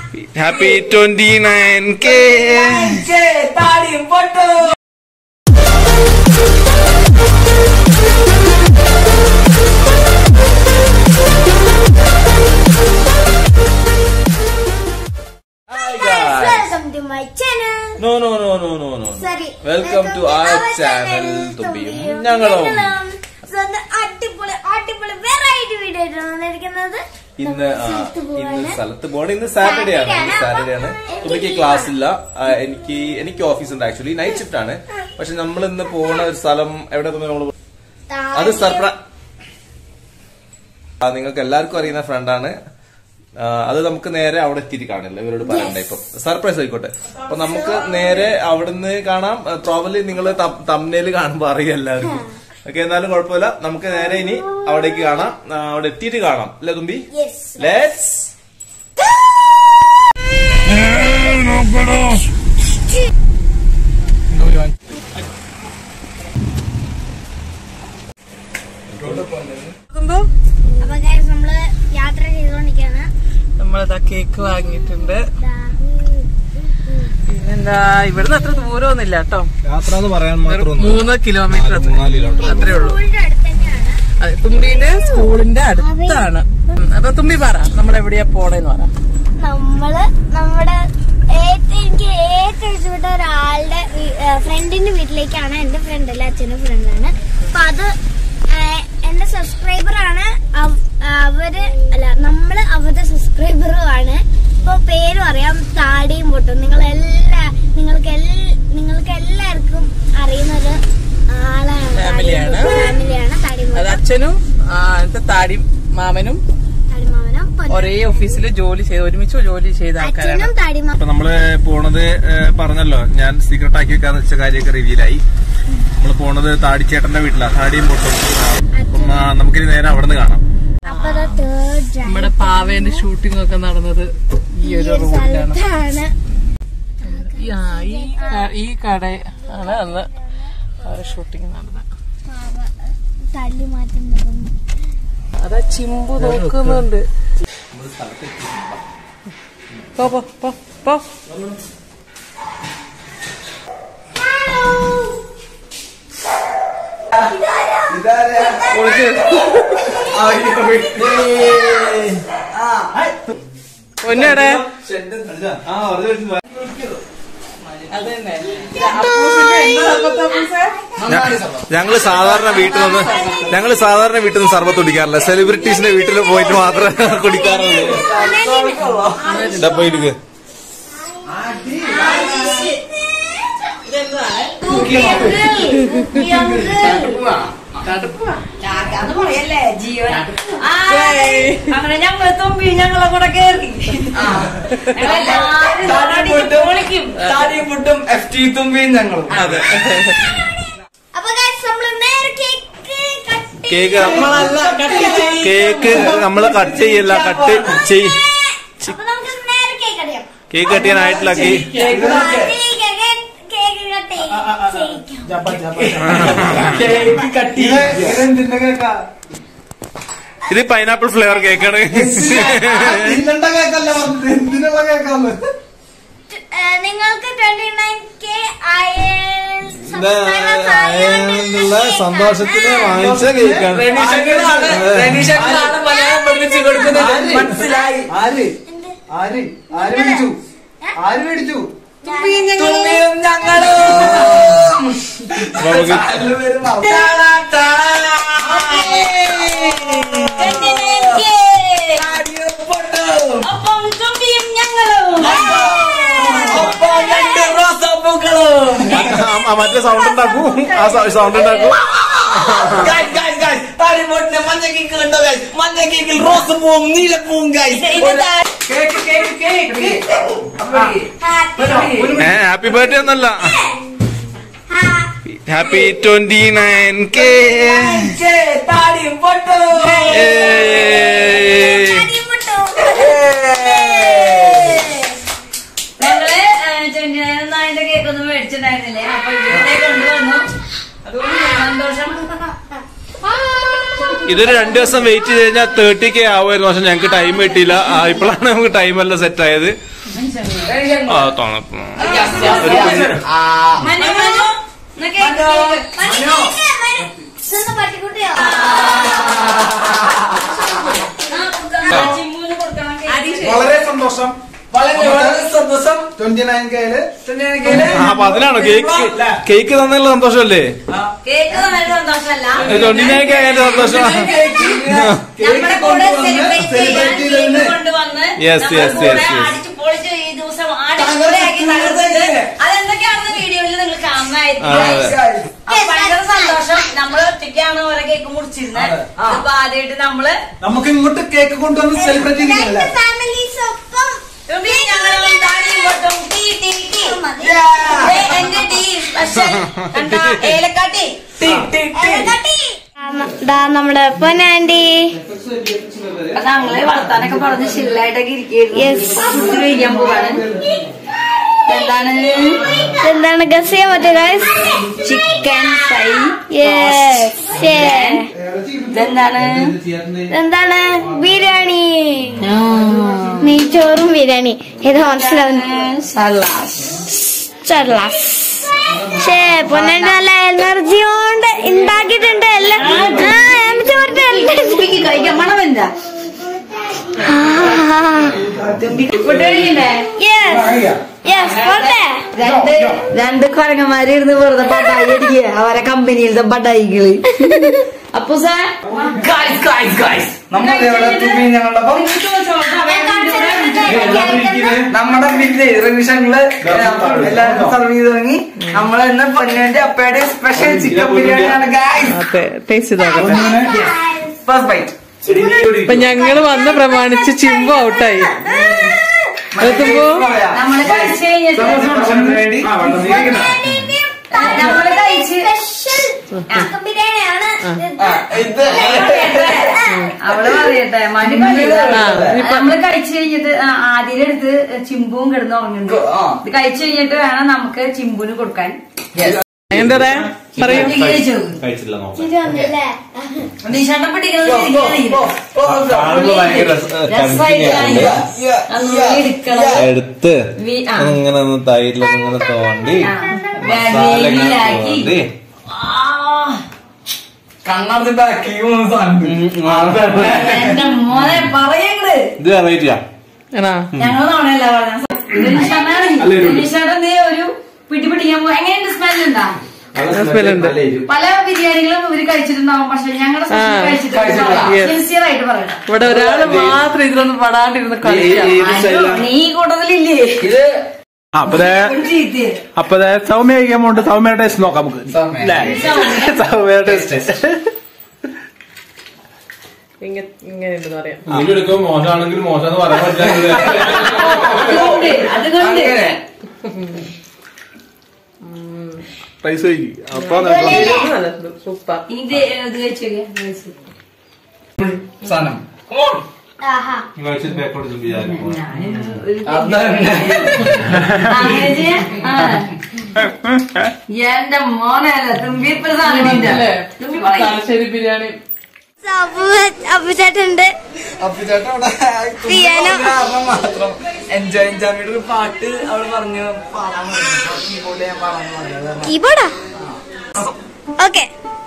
Happy twenty nine K താടിയും പൊട്ടു Welcome to my channel. No no no no no no Sorry. Welcome to our channel തുമ്പിയും ഞങ്ങളും So, ഇന്ന് അടിപൊളി അടിപൊളി വെറൈറ്റി വീഡിയോ ആയിട്ടാണ് വന്നിരിക്കുന്നത് ഇന്ന് ആ, സ്ഥലത്ത് ഇന്ന് പോവാണ്. സ്ഥലത്ത് പോകണം ഇന്ന് സാറ്റർഡേ ആണ് ഇന്ന് Saturday സാറ്റർഡേ ആണ്. ആണ് എനിക്ക് തുമ്പിക്ക് ക്ലാസ് ഇല്ല ആ, എനിക്ക് എനിക്ക് ഓഫീസ് ഉണ്ട് ആക്ച്വലി നൈറ്റ് ഷിഫ്റ്റ് ആണ് പക്ഷെ നമ്മൾ ഇന്ന് പോണ ഒരു സ്ഥലം എവിടെ തുമ്പി നമ്മൾ അത് സർപ്രൈ നിങ്ങൾക്ക് എല്ലാവർക്കും അറിയുന്ന ഫ്രണ്ടാണ് അത് നമുക്ക് നേരെ അവിടെ എത്തിയിട്ട് കാണില്ല ഇവരോട് പറയണ്ട ഇപ്പൊ സർപ്രൈസ് ആയിക്കോട്ടെ അപ്പൊ നമുക്ക് നേരെ അവിടുന്ന് കാണാം പ്രോബലി നിങ്ങൾ തമ്മില് കാണുമ്പോ അറിയാം എല്ലാവർക്കും ഓക്കെ എന്നാലും കുഴപ്പമില്ല നമുക്ക് നേരെ ഇനി അവിടേക്ക് കാണാം ആ, അവിടെ എത്തിയിട്ട് കാണാം അല്ലേ തുമ്പി Yes. ലെറ്റ്സ് അപ്പൊ guys, നമ്മള് യാത്ര ചെയ്തോണ്ടിരിക്കാണ് നമ്മളിതാ കേക്ക് വാങ്ങിയിട്ടുണ്ട് പിന്നെന്താ ഇവിടുന്ന് അത്ര ദൂരമൊന്നുമില്ല കേട്ടോ യാത്ര എന്ന് പറയാൻ മൂന്ന് കിലോമീറ്റർ അത്രേ ഉള്ളൂ സ്കൂളിന്റെ അടുത്ത് തന്നെയാണ് അതെ തുമ്പിയില് സ്കൂളിന്റെ അടുത്താണ് ഉം, അപ്പൊ തുമ്പി പറ നമ്മൾ എവിടെയാ പോണേന്ന് പറ നമ്മള് നമ്മുടെ ഏറ്റവും എനിക്ക് ഏറ്റവും ഇഷ്ടപ്പെട്ട ഒരാളുടെ ഫ്രണ്ടിന്റെ വീട്ടിലേക്കാണ് എന്റെ ഫ്രണ്ട് അല്ല അച്ഛന്റെ ഫ്രണ്ടാണ് അപ്പൊ അത് ആ, എന്റെ സബ്സ്ക്രൈബർ ആണ് അവ- അവര് അല്ല നമ്മള് അവരുടെ സബ്സ്ക്രൈബറും ആണ് ഇപ്പൊ പേരും അറിയാം താടിയും പൊട്ടും നിങ്ങൾ എല്ലാ നിങ്ങൾക്ക് എൽ- നിങ്ങൾക്ക് എല്ലാവർക്കും അറിയുന്ന ഒരു ആളാണ് ഫാമിലിയാണ്. ഫാമിലിയാണ് താടിയും അത് പൊട്ടും അച്ഛനും ആ, അടുത്ത താടി മാമനും താടിമാവനും പൊന്നും. ഒരേ ഓഫീസിൽ ജോലി ചെയ്ത് ഒരുമിച്ച് ജോലി ചെയ്ത ആൾക്കാരാണ് അച്ഛനും താടിമാവനും അപ്പൊ നമ്മള് പോണത് ഏ, പറഞ്ഞല്ലോ ഞാൻ സീക്രട്ട് ആക്കി വെക്കാന്ന് വെച്ച കാര്യമൊക്കെ റിവീലായി നമ്മള് പോണത് താടിച്ചേട്ടന്റെ വീട്ടിലാ താടിയും പൊട്ടും അപ്പം ആ, നമുക്കിനി നേരെ അവിടെ നിന്ന് കാണാം അപ്പൊ തേർഡ് നമ്മുടെ പാവേന്റെ ഷൂട്ടിംഗ് ഒക്കെ നടന്നത് ഈ ഒരു റോഡിലാണ് സ്ഥലത്താണ് ഈ- ആ, ഈ ക- ഈ കട ആണ് അന്ന് ഷൂട്ടിംഗ് നടന്നത് തള്ളി മാറ്റുന്നതും അതാ ചിമ്പു നോക്കുന്നുണ്ട് പോ പോ പോ പോ പൊന്നടെ അതന്നെ ഞങ്ങള് സാധാരണ വീട്ടിൽ നിന്ന് ഞങ്ങള് സാധാരണ വീട്ടിൽ നിന്ന് സർബത്ത് കുടിക്കാറില്ല സെലിബ്രിറ്റീസിന്റെ വീട്ടിൽ പോയിട്ട് മാത്രമേ കുടിക്കാറുള്ളൂ ഇതാ പോയിട്ട് അത് പറയല്ലേ ജീവൻ ആ, അങ്ങനെ ഞങ്ങള് തുമ്പി ഞങ്ങളെ കൂടെ കേറി വിളിക്കും താടിയും മുട്ടും എഫ് ടി തുമ്പിയും ഞങ്ങളും അതെ അപ്പൊ guys, നമ്മള് നേരെ കേക്ക് cut കേക്ക് നമ്മളല്ല കട്ട് ചെയ്യ്. കേക്ക് നമ്മള് കട്ട് ചെയ്യല്ല കട്ട് ചെയ് അപ്പൊ നമുക്ക് നേരെ കേക്ക് അടിയാം കേക്ക് കട്ട് ചെയ്യാനായിട്ടില്ല കേക്ക് കേക്ക് നോക്ക്. കേക്ക് കട്ട് ചെയ്യിക്കാം കേക്ക് കട്ട് ചെയ്യ്. ഇത് പൈനാപ്പിൾ ഫ്ലേവർ കേക്കാണ് ഏഹ്, നിങ്ങൾക്ക് ട്വന്റി നയൻ കെ സന്തോഷത്തിന് വാങ്ങിച്ച കേക്കാണ് റെനീഷക്കിളാണ് റെനീഷക്കിളാണ് മലയാളം പഠിപ്പിച്ച് കൊടുക്കുന്നത് മനസ്സിലായി ആര് ആര് ആര് മേടിച്ചു ആര് മേടിച്ചു തുമ്പിയും ഞങ്ങളും നമുക്ക് ടാടാ, ടാടാ. താടിയും പൊട്ടും. ഒപ്പം തുമ്പിയും ഞങ്ങളും ഒപ്പം രണ്ട് റോസാപ്പൂക്കളും ആ- ആ മറ്റേ സൗണ്ട് ഉണ്ടാക്കൂ ആ സൗണ്ട് ഉണ്ടാക്കൂ ഗൈസ് ഗൈസ് ഗൈസ് താടി പൊട്ടിന് മഞ്ഞ കേക്ക് കണ്ടോ ഗൈസ് മഞ്ഞ കേക്കിൽ റോസ് പൂവും നീലപ്പൂവും ഗൈസ് കേക്ക് കേക്ക് കേക്ക് ഏ ഹാപ്പി ബർത്ത്ഡേ ഒന്നല്ല ഹാപ്പി ട്വന്റി നയൻ കെ താടിയും പൊട്ടും ഞങ്ങള് ചെന്നായിന്റെ കേക്ക് ഒന്നും മേടിച്ചിട്ടുണ്ടായിരുന്നില്ലേ അപ്പൊ ഇതിനെ കൊണ്ടുവന്നു അതുകൊണ്ട് സന്തോഷം ഇതൊരു രണ്ടു ദിവസം വെയിറ്റ് ചെയ്ത് കഴിഞ്ഞാൽ തേർട്ടി കെ ആവുമായിരുന്നു പക്ഷെ ഞങ്ങൾക്ക് ടൈം കിട്ടിയില്ല ആ, ഇപ്പോഴാണ് നമുക്ക് ടൈം എല്ലാം സെറ്റ് ആയത് ആ തോന്നപ്പോ ഒരു കുഞ്ഞ് മനു മനു എന്നാ കേക്ക് കേക്ക്. ഇതൊന്ന് പട്ടിക്കുട്ടിയോ ആ, ചിമ്മുവിന് കൊടുക്കണം കേക്ക്. വളരെ സന്തോഷം വളരെ വളരെ സന്തോഷം ട്വന്റി നയൻ കെയില് ആ, അപ്പൊ അതിനാണോ കേക്ക് കേക്ക് തന്നുള്ള സന്തോഷമല്ലേ കേക്ക് തന്നെ സന്തോഷമല്ല ട്വന്റി നയൻ കെ ആയതിന്റെ സന്തോഷം നമ്മുടെ കൂടെ സെലിബ്രേറ്റ് ചെയ്യാൻ കേക്ക് കൊണ്ടുവന്ന് Yes, നമ്മുടെ yes, കൂടെ yes, yes. അടിച്ചു പൊളിച്ച് ഈ ദിവസം അടിപൊളിയാക്കി തകർത്തിട്ട് അതെന്തൊക്കെയാണെന്ന് വീഡിയോയിൽ നിങ്ങൾ അതെ, കാണുന്നതായിരിക്കും അതെ. അപ്പൊ ഭയങ്കര സന്തോഷം നമ്മള് ഒറ്റയ്ക്കാണ് ഓരോ കേക്ക് മുറിച്ചിരുന്നത് അപ്പൊ ആദ്യമായിട്ട് നമ്മള് നമുക്ക് ഇങ്ങോട്ട് കേക്ക് കൊണ്ടുവന്ന് സെലിബ്രേറ്റ് ചെയ്തില്ല ഫാമിലീസ് ഒപ്പം തുമ്പി ഞങ്ങൾ താടിയും പൊട്ടും ടീ ടീ ടീ ദേ, എന്റെ ടീ സ്പെഷ്യൽ കണ്ടാ ഏലക്കാട്ടി ദാ നമ്മുടെ പൊന്നാൻഡി അപ്പൊ ഞങ്ങള് വർത്താനൊക്കെ പറഞ്ഞ് ചില്ലായിട്ടൊക്കെ ഇരിക്കുന്നു കഴിക്കാൻ പോവാണ് എന്താണ് എന്താണ് ഗസ് ചെയ്യാൻ പറ്റുക ഗൈസ് ചിക്കൻ ഫ്രൈ യെസ് ഇതെന്താണ് എന്താണ് ബിരിയാണി നെയ്ച്ചോറും ബിരിയാണി ഇത് മനസ്സിലാവുന്നു സലാസ് ചർലാസ് ഷേ പൊന്നാൻഡി നല്ല എനർജി കൊണ്ട് ഉണ്ടാക്കിയിട്ടുണ്ട് എല്ലാം ആ, എന്നിട്ട് പറഞ്ഞിട്ട് എല്ലാം തുമ്പിക്ക് കഴിക്കാൻ മണം എന്താ തുമ്പിക്ക് ഫുഡ് കഴിക്കണ്ടേ യെസ് യെസ് പോട്ടെ രണ്ട് രണ്ട് കൊരങ്ങന്മാര് ഇരുന്ന് വെറുതെ പട്ടായി അടിക്കുക അവരെ കമ്പനിയിലത്തെ പട്ടായികള് അപ്പൊ സാർ ഗൈസ് ഗൈസ് ഗൈസ് നമ്മൾ ഇവിടെ തുമ്പി ഞങ്ങളുടെ ഒപ്പം നമ്മുടെ ബില്ല് റിവിഷനില് എല്ലാവർക്കും സർവ് ചെയ്ത് തുടങ്ങി നമ്മൾ ഇന്ന് പൊന്നേന്റെ അപ്പയുടെ സ്പെഷ്യൽ ചിക്കൻ ബിരിയാണിയാണ് ഗൈസ് അതെ ടേസ്റ്റ് നോക്കട്ടെ ഫസ്റ്റ് ബൈറ്റ് ഇപ്പൊ ഞങ്ങള് വന്ന പ്രമാണിച്ച് ചിമ്പു ഔട്ടായി എത്തുമ്പോ നമ്മള് കഴിച്ചു കഴിഞ്ഞിട്ട് വേണ്ടി നമ്മള് കഴിച്ച് സ്പെഷ്യൽ ചിക്കൻ ബിരിയാണിയാണ് ഇത് അവള് പറയട്ടെ മണി നമ്മള് കഴിച്ചു കഴിഞ്ഞിട്ട് ആ, ആദ്യം എടുത്ത് ചിമ്പുവും കിടന്ന് ഉറങ്ങുന്നുണ്ട് ആ. ഇത് കഴിച്ചു കഴിഞ്ഞിട്ട് വേണം നമുക്ക് ചിമ്പുന് കൊടുക്കാൻ എന്താ പറയൂ കഴിച്ചു നോക്ക്. കഴിച്ചില്ല നോക്കാം ചിരി വന്നില്ലേ നിശാന്തം പിടിക്കുന്നത് ശരിക്കും കാണുമ്പോ ഭയങ്കര രസ- രസമായിട്ട് കൺഫ്യൂസിങ് കാണിക്കുക. അന്ന് എടുക്കണം എടുത്ത് വി- ആ. ഇങ്ങനെ ഒന്ന് തൈരിലൊക്കെ ഇങ്ങനെ തോണ്ടി ആ. മസാല ഇങ്ങനെ വേവിലാക്കി. തോണ്ടി ആ, കണ്ണടച്ച് ബാക്കി മൂന്ന് സാധനം എന്റെ മോനെ പറയങ്ങള് ഇത് വെറൈറ്റിയാ ആണോ ഞങ്ങൾ തവണയല്ല പറഞ്ഞ നിശാന്തം നീ ഒരു പിടി പിടിക്കാൻ പോ എങ്ങനെയുണ്ട് സ്മെല്ലുണ്ടാ സ്മെല്ലുണ്ട് പല ബിരിയാണികളും ഇവര് കഴിച്ചിട്ടുണ്ടാവും പക്ഷെ ഞങ്ങളുടെ ആ, yes. സിൻസിയർ ആയിട്ട് പറയണം ഇവിടെ ഒരാള് മാത്രം ഇതിലൊന്നും പെടാണ്ടിരുന്ന് കളിക്കാം അയ്യോ, നീ ഈ കൂട്ടത്തിലില്ലേ ഇത് അപ്പൊ ദേ ഒരു ചീത്തയെ. അപ്പൊ ദേ സൗമ്യ കഴിക്കാൻ പോണ്ട് സൗമ്യയുടെ ടേസ്റ്റ് നോക്കാം നമുക്ക് സൗമ്യ. സൗമ്യയുടെ ടേസ്റ്റ് ഇങ്ങനെ ഇങ്ങനെ ഉണ്ടെന്ന് പറയാം വീഡിയോ എടുക്കുമ്പോ മോശമാണെങ്കിൽ മോശം എന്ന് പറയാൻ പറ്റില്ല അതുകൊണ്ട് അതുകൊണ്ട് പ്രൈസ് കഴിക്കും അപ്പൊ നല്ലത് സൂപ്പർ ഇത് ഇത് കഴിച്ചോക്കെ സാധനം ആഹാ കഴിച്ചിട്ട് ബാക്കോട്ട് വിചാരിക്കും എന്റെ മോനല്ല തുമ്പി ഇപ്പൊ സാധനം തുമ്പി പറയും തലശ്ശേരി ബിരിയാണി അപ്പുചേട്ടുണ്ട് അപ്പുചേട്ടൻ അവിടെ പിയാനോ. കാരണം മാത്രം എൻജോയ് എൻജോയ്മെന്റ് ഒരു പാട്ട് അവള് പറഞ്ഞു പാടാൻ കീബോർഡ് ഞാൻ പാടാൻ പറഞ്ഞത് കീബോർഡാ ഓക്കെ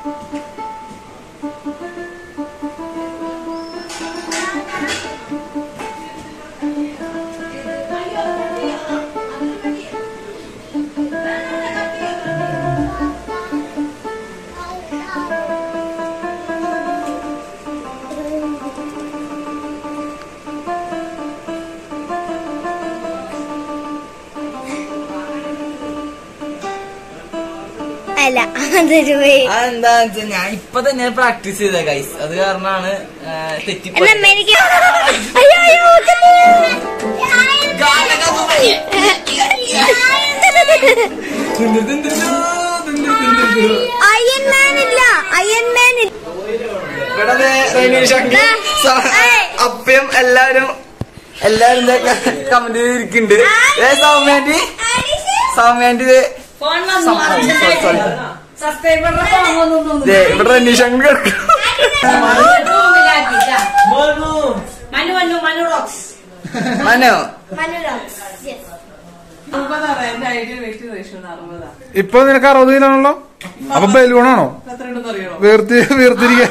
അല്ല അതൊരു പോയി അതെന്താ വെച്ചാ ഞാൻ ഇപ്പൊ തന്നെ പ്രാക്ടീസ് ചെയ്ത ഗൈസ് അത് കാരണമാണ് തെറ്റിപ്പോ എന്നാ എനിക്ക് അയ്യോ അയ്യോ അയൺമാൻ ഇല്ല അയൺമാൻ ഇല്ല ഇവിടെ ദേ റെനീഷ് അങ്കിൾ, സ- ഏയ്. അപ്പയും എല്ലാവരും എല്ലാവരും കമന്റ് ചെയ്തിരിക്കുന്നുണ്ട് ഏ സൗമ്യാന്റി സൗമ്യാന്റി ദേ ഫോൺ sorry, sorry. സബ്സ്ക്രൈബറുടെ ഫോൺ വന്നു ദേ ഇവിടെ റെനീഷ് അങ്കിൾ കിടക്കുന്നു റൂമിലാക്കിട്ടാ മനു മനു മനു മനു റോക്സ് മനോ മനുരാജ് യെസ് അറുപതാണ് എന്റെ ഐഡിയ വെയിറ്റ് റേഷ്യോ അറുപതാ ഇപ്പൊ നിനക്ക് അറുപത് കിലോ ആണല്ലോ അപ്പൊ ബലൂണാണോ എത്ര ഉണ്ടെന്ന് അറിയണോ വീർത്തി വീർത്തിരിക്ക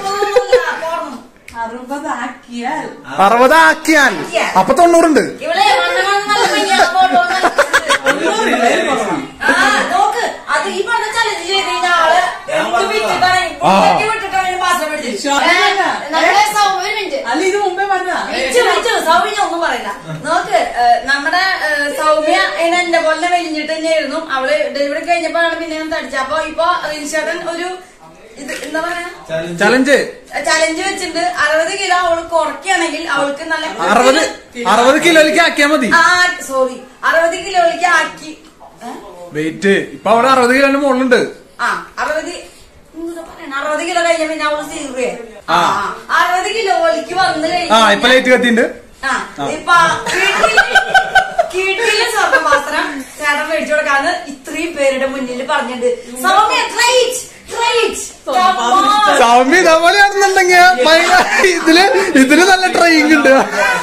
അറുപതാക്കിയാൽ അറുപതാക്കിയാൽ അപ്പൊ തൊണ്ണൂറുണ്ട് ഇവിടെ വണ്ണം നല്ല ഭംഗിയാണ് ഫോട്ടോ തൊണ്ണൂറില്ല, ഇത് കുറവാ. ആ നോക്ക് അത് ഈ പറഞ്ഞ ചലഞ്ച് ചെയ്ത് കഴിഞ്ഞാൽ ആള് എന്ത് വിറ്റിട്ടാണ് എന്തൊക്കെ വിട്ടിട്ടാണ് പാത്രം പിടിച്ചത് ശരിയല്ല. നമ്മുടെ സൗമ്യ ഒരു മിനിറ്റ് അല്ല ഇത് മുമ്പേ പറഞ്ഞ വിളിച്ചു വിളിച്ചു സൗമ്യ ഞാൻ ഒന്നും പറയില്ല നോക്ക് ഏഹ്, നമ്മുടെ ഏഹ്, സൗമ്യ ഇങ്ങനെ എന്റെ പോലെ വലിഞ്ഞിട്ട് തന്നെയായിരുന്നു അവള് ഡെലിവറി കഴിഞ്ഞപ്പോഴാണ് പിന്നെ ഞാൻ തടിച്ചത് അപ്പൊ ഇപ്പൊ റിൻഷേട്ടൻ ഒരു ഇത് എന്താ പറയാ ചലഞ്ച് ചലഞ്ച് വെച്ചിട്ടുണ്ട് അറുപത് കിലോ അവള് കുറയ്ക്കുകയാണെങ്കിൽ അവൾക്ക് നല്ല അറുപത് അറുപത് കിലോയിലേക്ക് ആക്കിയാ മതി ആ സോറി അറുപത് കിലോയിലേക്ക് ആക്കി ഏ? വെയിറ്റ് ഇപ്പൊ അവിടെ അറുപത് കിലോന്റെ മുകളിലുണ്ട് ആ അറുപത് എന്താ പറയണെ? അറുപത് കിലോ കഴിഞ്ഞ പിന്നെ അവള് സീറിയേ ആ അറുപത് കിലോയിലേക്ക് വന്നു ആ കഴിഞ്ഞാൽ ഇപ്പൊ ലൈറ്റ് കത്തിണ്ട് ആ, ഇപ്പൊ വീട്ടില് വീട്ടില് സ്വർണ്ണപാത്രം ചേട്ടൻ മേടിച്ചു കൊടുക്കാന്ന് ഇത്രയും പേരുടെ മുന്നിൽ പറഞ്ഞിട്ടുണ്ട് സൗമ്യ ട്രൈറ്റ് ട്രൈറ്റ് സൗമ്യ ഇതേപോലെയാണെന്നുണ്ടെങ്കിൽ ഭയങ്കര ഇതില് ഇതില് നല്ല ട്രെയിൻ ഉണ്ട്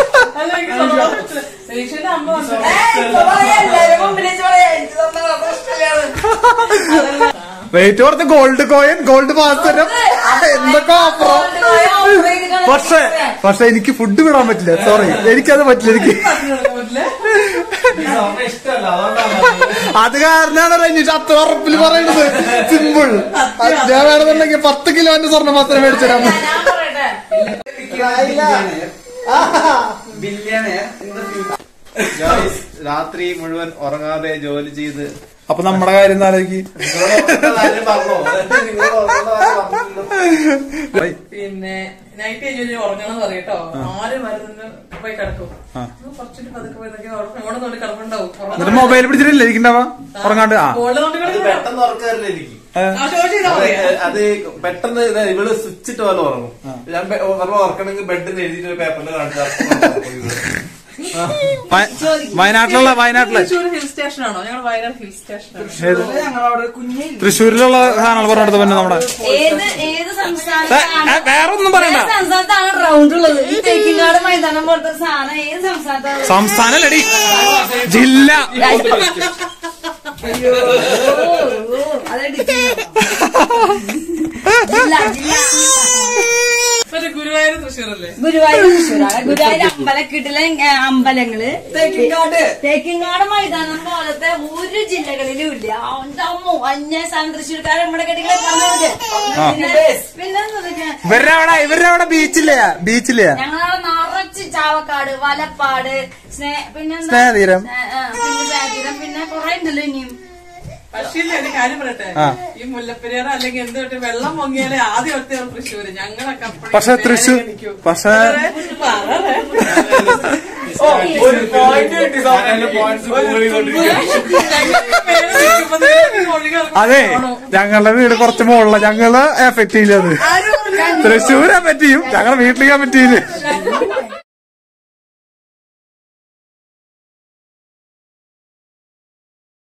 റേഷ്യന്റെ അമ്മ വന്നു എല്ലാരും മുമ്പിൽ വെച്ച് പറയാ എനിക്ക് സ്വർണ്ണപാത്രം ഇഷ്ടമില്ലാന്ന് വെയിറ്റ് കുറച്ച് ഗോൾഡ് കോയിൻ ഗോൾഡ് പാത്രം എന്തൊക്കെ ഓഫറോ പക്ഷേ പക്ഷെ എനിക്ക് ഫുഡ് വിടാൻ പറ്റില്ല സോറി എനിക്കത് പറ്റില്ല എനിക്ക് ഇഷ്ടമല്ല അതുകൊണ്ടാണ് അത് കാരണമാണ് രഞ്ജിഷ് അത്ര ഉറപ്പിൽ പറയുന്നത് സിമ്പിൾ ഞാൻ വേണമെന്നുണ്ടെങ്കിൽ പത്ത് കിലോന്റെ സ്വർണ്ണം മാത്രം മേടിച്ചു തരാം ഞാൻ പറയട്ടെ ബില്യണയർ Guys, രാത്രി മുഴുവൻ ഉറങ്ങാതെ ജോലി ചെയ്ത് അപ്പൊ നമ്മുടെ കാര്യം എന്താ ആലോചിക്ക് നിങ്ങളോട് ഉറങ്ങുന്ന കാര്യം പറഞ്ഞോ നിങ്ങൾ ഉറങ്ങുന്ന കാര്യം പറഞ്ഞില്ലല്ലോ. പിന്നെ നൈറ്റ് കഴിഞ്ഞ് ഉറങ്ങണം പറയട്ടോ ആരും മരുന്ന് പോയി കിടക്കും കുറച്ചിട്ട് പതുക്കെ പോയി ഫോണ് നോക്കി കിടപ്പുണ്ടാവും എന്നിട്ട് മൊബൈൽ പിടിച്ചിട്ടില്ല ഇരിക്കണ്ടാവാ ഉറങ്ങാണ്ട് ആ ഫോണിൽ നോക്കി അത് കിടക്കും പെട്ടെന്ന് ഉറക്കാറില്ല എനിക്ക് ചോദിച്ചാ അത് പറയാ അത് പെട്ടെന്ന് ഇത് ഇവള് സ്വിച്ച് ഇട്ട് പോലെ ഉറങ്ങും ഞാൻ ബെ- പറഞ്ഞ ഉറക്കണമെങ്കിൽ ബെഡിൽ എഴുതിയിട്ട് ഒരു പേപ്പറിൽ കാണിച്ചാൽ വയനാട്ടിലുള്ള വയനാട്ടിലെ തൃശ്ശൂർ ഹിൽ സ്റ്റേഷൻ ആണോ ഞങ്ങൾ വയനാട് ഹിൽ സ്റ്റേഷനാണ് ഏത് ഞങ്ങളവിടെ കുഞ്ഞേ തൃശ്ശൂരിലുള്ള സാധനങ്ങൾ പറഞ്ഞെടുത്ത് പിന്നെ നമ്മുടെ ഏത് ഏത് ഏ, സംസ്ഥാനത്താണ് ഏ, വേറെ ഒന്നും പറയണ്ട ഏത് സംസ്ഥാനത്താണ് റൗണ്ട് ഉള്ളത് ഈ തേക്കിൻകാട് മൈതാനം പോലത്തെ ഒരു സാധനം ഏത് സംസ്ഥാനത്താണ് സംസ്ഥാനല്ലടി ജില്ല അതെ ജില്ല ജില്ല മറ്റേ ഗുരുവായൂർ തൃശ്ശൂരല്ലേ ഗുരുവായൂർ തൃശ്ശൂരാണ് ഗുരുവായൂർ അമ്പലക്കിട്ടിലെ ഏ, അമ്പലങ്ങള് തേക്കിൻകാട് തേക്കിങ്ങാട് മൈതാനം പോലത്തെ ഒരു ജില്ലകളിലും ഇല്ല അവന്റെ അമ്മോ അന്യ സാധനം തൃശ്ശൂർക്കാരെ നമ്മുടെ കെട്ടികളെ പറഞ്ഞത് പിന്നെ പിന്നെ എന്തൊക്കെ ഇവരുടെ അവിടെ ഇവരുടെ അവിടെ ബീച്ചില്ലേ ബീച്ചില്ലേ ഞങ്ങളവിടെ നിറച്ച് ചാവക്കാട് വലപ്പാട് സ്നേ പിന്നെ എന്താ? സ്നേഹതീരം. ആ, ആ, പിന്നെ സ്നേഹതീരം പിന്നെ കൊറേ ഉണ്ടല്ലോ ഇനിയും പക്ഷേ ഒരു കാര്യം പറയട്ടെ ആ. ഈ മുല്ലപ്പെരിയാർ അല്ലെങ്കിൽ എന്ത് തൊട്ട് വെള്ളം പൊങ്ങിയാലേ ആദ്യം ഒറ്റ തൃശ്ശൂര് ഞങ്ങളൊക്കെ അപ്പഴേ പക്ഷെ നേരെ തൃശ്ശൂർ എണീക്കും. പക്ഷെ പറ. ഒരു പോയിന്റ് കിട്ടി പോയിന്റ്സ് ഗൂഗിൾ ചെയ്തോണ്ടിരിക്കും പേര് വിളിക്കുമ്പോ നിങ്ങൾക്ക് മൊഴി കേൾക്കുമ്പോ അതെ ആണോ? ഞങ്ങളുടെ വീട് കുറച്ച് മുകളില ഞങ്ങള് എഫക്ട് ചെയ്യില്ല അത് തൃശ്ശൂർ എഫക്ട് ചെയ്യും ഞങ്ങളുടെ വീട്ടിലേക്ക് എഫക്ട് ചെയ്യില്ല